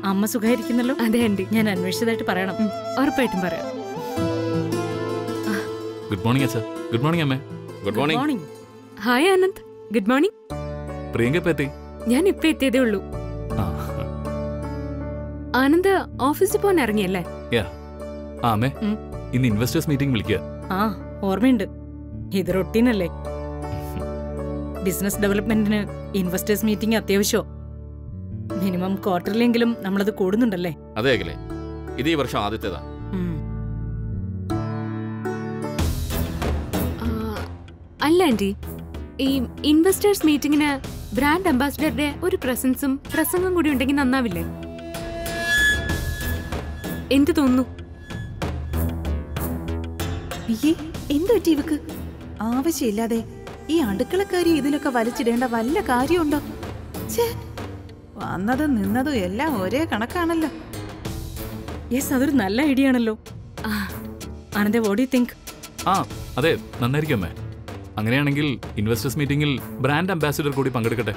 അമ്മ സുഖായിരിക്കുന്നല്ലോ അതെ ആന്റി ഞാൻ അന്വേഷിച്ചതായിട്ട് പറയണം ഉം, ഉറപ്പായിട്ടും പറയാം ഗുഡ് മോർണിംഗ് അച്ഛാ ഗുഡ് മോർണിംഗ് അമ്മേ good morning morning hi Anand good morning Priyanka ഇപ്പൊ എത്തി ഞാൻ ഇപ്പൊ എത്തിയതേ ഉള്ളൂ ആ ആനന്ദ് ഓഫീസിൽ പോകാൻ ഇറങ്ങിയല്ലേ ആ അമ്മേ ഉം. ഇന്ന് ഇൻവെസ്റ്റേഴ്സ് മീറ്റിംഗ് വിളിക്കുക ആ ഓർമ്മയുണ്ട് ഇത് റൊട്ടീനല്ലേ ബിസിനസ് ഡെവലപ്മെന്റിന് ഇൻവെസ്റ്റേഴ്സ് മീറ്റിംഗ് അത്യാവശ്യമോ മിനിമം ക്വാർട്ടറിലെങ്കിലും നമ്മളത് കൂടുന്നുണ്ടല്ലേ അതെ അഖിലേ ഇത് ഈ വർഷം ആദ്യത്തേതാ ഉം. ആ, അല്ല ആന്റി ഈ ഇൻവെസ്റ്റേഴ്സ് മീറ്റിംഗിന് ബ്രാൻഡ് അംബാസിഡറുടെ ഒരു പ്രസൻസും പ്രസംഗം കൂടി ഉണ്ടെങ്കിൽ നന്നാവില്ലേ എന്ത് തോന്നുന്നു അയ്യേ എന്തു പറ്റി ഇവക്ക് ആവശ്യമില്ലാതെ ഈ അടുക്കളക്കാരി ഇതിലൊക്കെ വലിച്ചിടേണ്ട വല്ല കാര്യമുണ്ടോ ഛേ വന്നതും നിന്നതും എല്ലാം ഒരേ കണക്കാണല്ലോ യെസ് അതൊരു നല്ല ഐഡിയ ആണല്ലോ ആ, ആനന്ദ വോട്ട് യു തിങ്ക് ആ അതെ നന്നായിരിക്കും അമ്മേ അങ്ങനെയാണെങ്കിൽ ഇൻവെസ്റ്റേഴ്സ് മീറ്റിംഗിൽ ബ്രാൻഡ് അംബാസിഡർ കൂടി പങ്കെടുക്കട്ടെ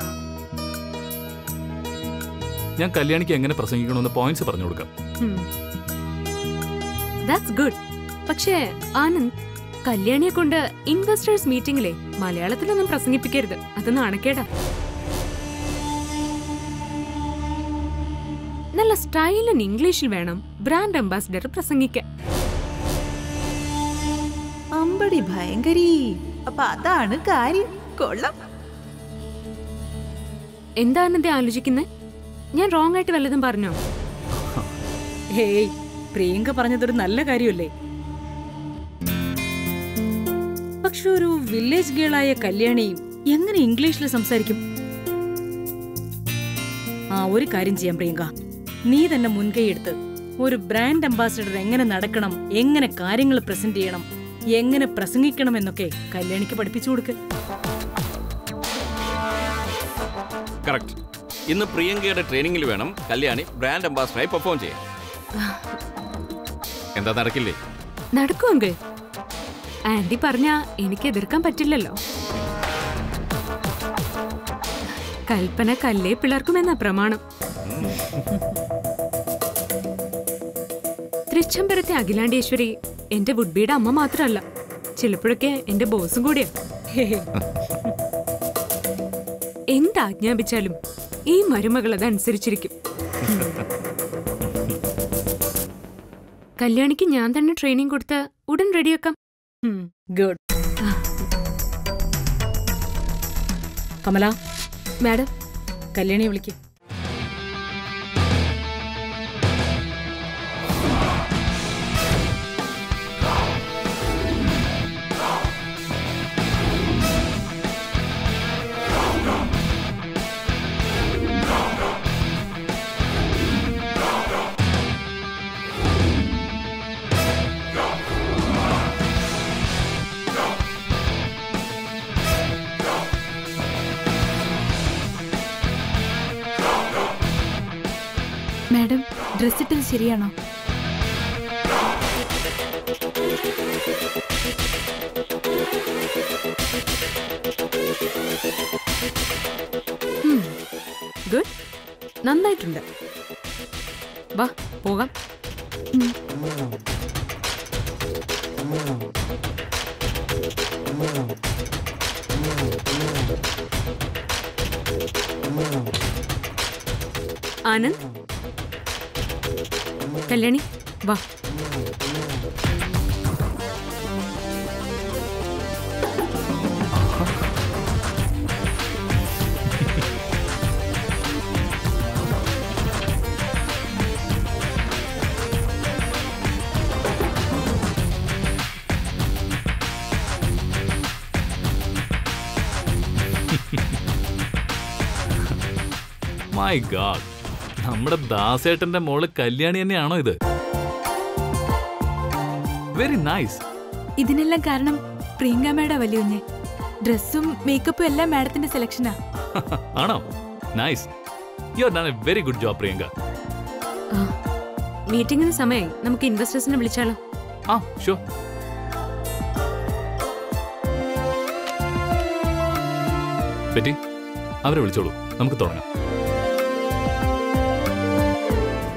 ഞാൻ കല്യാണിക്ക് എങ്ങനെ പ്രസംഗിക്കണമെന്ന് പോയിന്റ്സ് പറഞ്ഞു കൊടുക്കാം ദാറ്റ്സ് ഗുഡ് പക്ഷേ ആനന്ദ് കല്യാണിയെ കൊണ്ട് ഇൻവെസ്റ്റേഴ്സ് മീറ്റിംഗിലെ മലയാളത്തിലൊന്നും പ്രസംഗിപ്പിക്കരുത് അത് നാണക്കേടാ നല്ല സ്റ്റൈലൻ ഇംഗ്ലീഷിൽ വേണം ബ്രാൻഡ് അംബാസിഡർ പ്രസംഗിക്കാൻ അമ്പടി ഭയങ്കരീ അപ്പൊ അതാണ് കാര്യം കൊള്ളാം എന്താ ആനന്ദേ ആലോചിക്കുന്നത് ഞാൻ റോങ് ആയിട്ട് വല്ലതും പറഞ്ഞോ ഹേയ് പ്രിയങ്ക പറഞ്ഞതൊരു നല്ല കാര്യമല്ലേ പക്ഷെ ഒരു വില്ലേജ് ഗേളായ കല്യാണി എങ്ങനെ ഇംഗ്ലീഷിൽ സംസാരിക്കും ആ ഒരു കാര്യം ചെയ്യാം പ്രിയങ്ക നീ തന്നെ മുൻകൈ എടുത്ത് ഒരു ബ്രാൻഡ് അംബാസിഡർ എങ്ങനെ നടക്കണം എങ്ങനെ കാര്യങ്ങൾ പ്രസന്റ് ചെയ്യണം എങ്ങനെ പ്രസംഗിക്കണം എന്നൊക്കെ കല്യാണിക്ക് പഠിപ്പിച്ചു കൊടുക്ക് കറക്റ്റ് ഇന്ന് പ്രിയങ്കയുടെ ട്രെയിനിങ്ങിൽ വേണം കല്യാണി ബ്രാൻഡ് അംബാസിഡറായി പെർഫോം ചെയ്യാൻ എന്താ നടക്കില്ലേ നടക്കുമെങ്കിൽ ആന്റി പറഞ്ഞ എനിക്ക് എതിർക്കാൻ പറ്റില്ലല്ലോ കൽപ്പന കല്ലേ പിളർക്കുമെന്ന പ്രമാണം തൃച്ചംബരത്തെ അഖിലാണ്ടേശ്വരി എന്റെ വുഡ്ബിയുടെ അമ്മ മാത്രമല്ല ചിലപ്പോഴൊക്കെ എന്റെ ബോസും കൂടിയാ ഹേയ്, എന്താജ്ഞാപിച്ചാലും ഈ മരുമകൾ അതനുസരിച്ചിരിക്കും കല്യാണിക്ക് ഞാൻ തന്നെ ട്രെയിനിങ് കൊടുത്ത് ഉടൻ റെഡിയാക്കാം ഉം, ഗുഡ് കമല മാഡം കല്യാണിയെ വിളിക്ക് മാഡം ഡ്രസ് ഇട്ടത് ശരിയാണോ ഗുഡ് നന്നായിട്ടുണ്ട് വാ പോകാം ആനന്ദ് കല്യാണി വാ മൈ ഗാഡ് നമ്മുടെ ദാസേട്ടന്റെ മോള് കല്യാണി തന്നെയാണോ ഇത് വെരി നൈസ് ഇതിനെല്ലാം കാരണം പ്രിയങ്ക മാഡം വലിയുഞ്ഞ് ഡ്രസ്സും മേക്കപ്പും എല്ലാം മാഡത്തിന്റെ സെലക്ഷനാ ആണോ nice you are done a very good job Priyanka മീറ്റിംഗിന് സമയമായി നമുക്ക് ഇൻവെസ്റ്റേഴ്സിനെ വിളിച്ചാലോ ആ ഷുവർ ബെറ്റി അവരെ വിളിച്ചോളൂ നമുക്ക് തുടങ്ങാം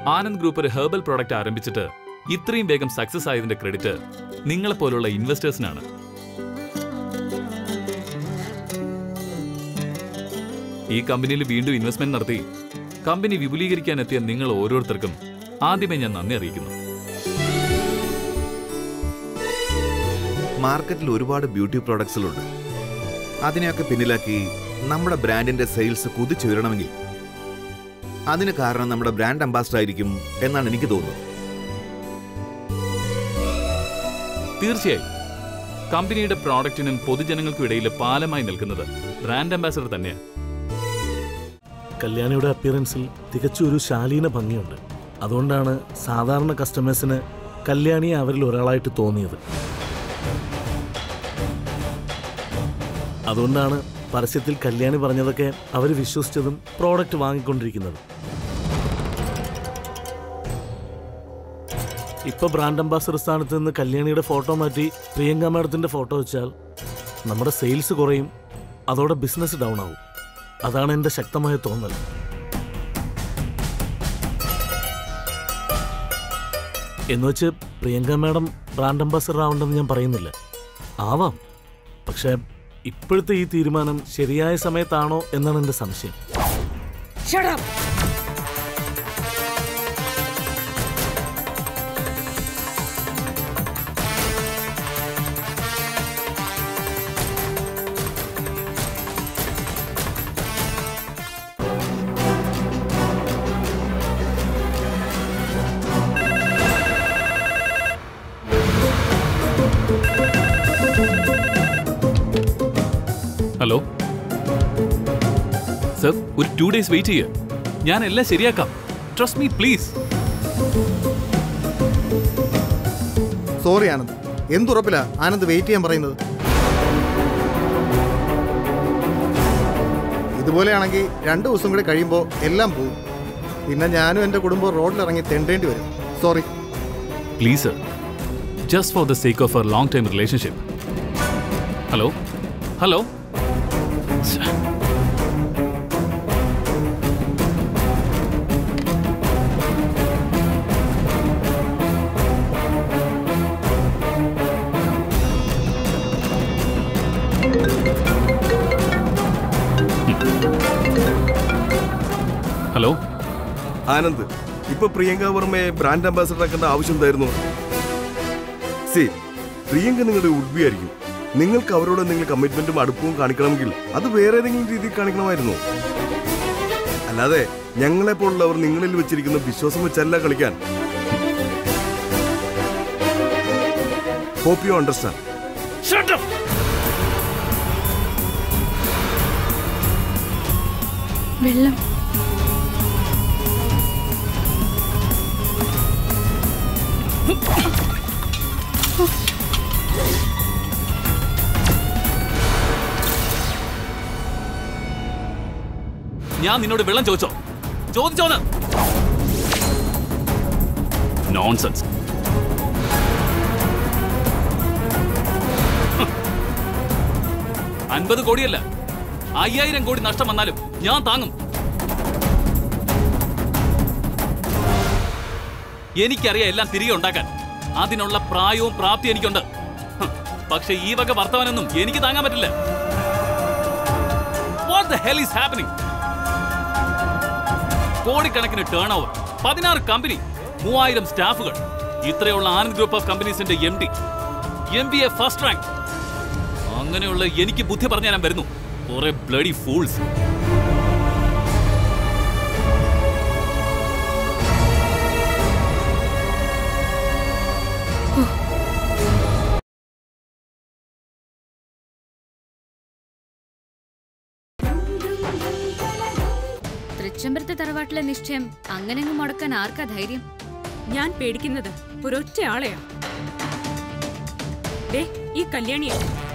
ആനന്ദ് ഗ്രൂപ്പ് ഒരു ഹെർബൽ പ്രോഡക്റ്റ് ആരംഭിച്ചിട്ട് ഇത്രയും വേഗം സക്സസ് ആയതിന്റെ ക്രെഡിറ്റ് നിങ്ങളെപ്പോലുള്ള ഇൻവെസ്റ്റേഴ്സിനാണ് ഈ കമ്പനിയിൽ വീണ്ടും ഇൻവെസ്റ്റ്മെന്റ് നടത്തി കമ്പനി വിപുലീകരിക്കാൻ എത്തിയ നിങ്ങൾ ഓരോരുത്തർക്കും ആദ്യമേ ഞാൻ നന്ദി അറിയിക്കുന്നു മാർക്കറ്റിൽ ഒരുപാട് ബ്യൂട്ടി പ്രോഡക്ട്സുകളുണ്ട് അതിനെയൊക്കെ പിന്നിലാക്കി നമ്മുടെ ബ്രാൻഡിന്റെ സെയിൽസ് കുതിച്ചുയരണമെങ്കിൽ അതിന് കാരണം നമ്മുടെ ബ്രാൻഡ് അംബാസഡർ ആയിരിക്കും എന്നാണ് എനിക്ക് തോന്നുന്നത് തീർച്ചയായും കമ്പനിയുടെ പ്രോഡക്റ്റിനും പൊതുജനങ്ങൾക്കും ഇടയിൽ പാലമായി നിൽക്കുന്നത് ബ്രാൻഡ് അംബാസഡർ തന്നെയാണ് കല്യാണിയുടെ അപ്പിയറൻസിൽ തികച്ചും ഒരു ശാലീന ഭംഗിയുണ്ട് അതുകൊണ്ടാണ് സാധാരണ കസ്റ്റമേഴ്സിന് കല്യാണിയെ അവരിൽ ഒരാളായിട്ട് തോന്നിയത് അതുകൊണ്ടാണ് പരസ്യത്തിൽ കല്യാണി പറഞ്ഞതൊക്കെ അവർ വിശ്വസിച്ചതും പ്രോഡക്റ്റ് വാങ്ങിക്കൊണ്ടിരിക്കുന്നത് ഇപ്പൊ ബ്രാൻഡ് അംബാസഡർ സ്ഥാനത്ത് നിന്ന് കല്യാണിയുടെ ഫോട്ടോ മാറ്റി പ്രിയങ്ക മാഡത്തിന്റെ ഫോട്ടോ വെച്ചാൽ നമ്മുടെ സെയിൽസ് കുറയും അതോടെ ബിസിനസ് ഡൗൺ ആവും അതാണ് എൻ്റെ ശക്തമായ തോന്നൽ എന്നുവെച്ച് പ്രിയങ്ക മാഡം ബ്രാൻഡ് അംബാസഡർ ആവണ്ടെന്ന് ഞാൻ പറയുന്നില്ല ആവാം പക്ഷേ ഇപ്പോഴത്തെ ഈ തീരുമാനം ശരിയായ സമയത്താണോ എന്നാണ് എൻ്റെ സംശയം ഹലോ സർ ഒരു ടു ഡേയ്സ് വെയിറ്റ് ചെയ്യ ഞാൻ എല്ലാം ശരിയാക്കാം trust me please sorry Anand എന്തുറപ്പില്ല ആനന്ദ് വെയിറ്റ് ചെയ്യാൻ പറയുന്നത് ഇതുപോലെയാണെങ്കിൽ രണ്ട് ദിവസം കൂടി കഴിയുമ്പോൾ എല്ലാം പോവും പിന്നെ ഞാനും എൻ്റെ കുടുംബം റോഡിലിറങ്ങി തെണ്ടേണ്ടി വരും sorry please sir just for the sake of a long time relationship hello hello hello Anand ഇപ്പൊ പ്രിയങ്ക വർമ്മയെ ബ്രാൻഡ് അംബാസഡർ ആക്കേണ്ട ആവശ്യം എന്തായിരുന്നു സി പ്രിയങ്ക നിങ്ങളുടെ ഉഡ്ബി ആയിരിക്കും നിങ്ങൾക്ക് അവരോട് എന്തെങ്കിലും കമ്മിറ്റ്മെന്റും അടുപ്പവും കാണിക്കണമെങ്കിൽ അത് വേറെ ഏതെങ്കിലും രീതിയിൽ കാണിക്കണമായിരുന്നു അല്ലാതെ ഞങ്ങളെ പോലുള്ളവർ നിങ്ങളിൽ വെച്ചിരിക്കുന്ന വിശ്വാസം വെച്ചല്ല കളിക്കാൻ ഹോപ്പ് യു അണ്ടർസ്റ്റാൻഡ് വെള്ളം ഞാൻ നിന്നോട് വെള്ളം ചോദിച്ചോ ചോദിച്ചോന്ന് നോൺസെൻസ് അൻപത് കോടിയല്ല അയ്യായിരം കോടി നഷ്ടം വന്നാലും ഞാൻ താങ്ങും എനിക്കറിയാം എല്ലാം തിരികെ ഉണ്ടാക്കാൻ അതിനുള്ള പ്രായവും പ്രാപ്തി എനിക്കുണ്ട് ഹ്, പക്ഷെ ഈ വക വർത്തമാനൊന്നും എനിക്ക് താങ്ങാൻ പറ്റില്ല what the hell is happening കോടിക്കണക്കിന് ടേൺ ഓവർ പതിനാറ് കമ്പനി മൂവായിരം സ്റ്റാഫുകൾ ഇത്രയുള്ള ആനന്ദ് ഗ്രൂപ്പ് ഓഫ് കമ്പനീസിന്റെ M D M B A first rank അങ്ങനെയുള്ള എനിക്ക് ബുദ്ധി പറഞ്ഞു തരാൻ വരുന്നു കുറെ ബ്ലഡി ഫൂൾസ് തൃച്ചംബരത്തെ തറവാട്ടിലെ നിശ്ചയം അങ്ങനെങ്ങ് മുടക്കാൻ ആർക്കാ ധൈര്യം ഞാൻ പേടിക്കുന്നത് ഒരൊറ്റ ആളെയാ ദേ ഈ കല്യാണിയെ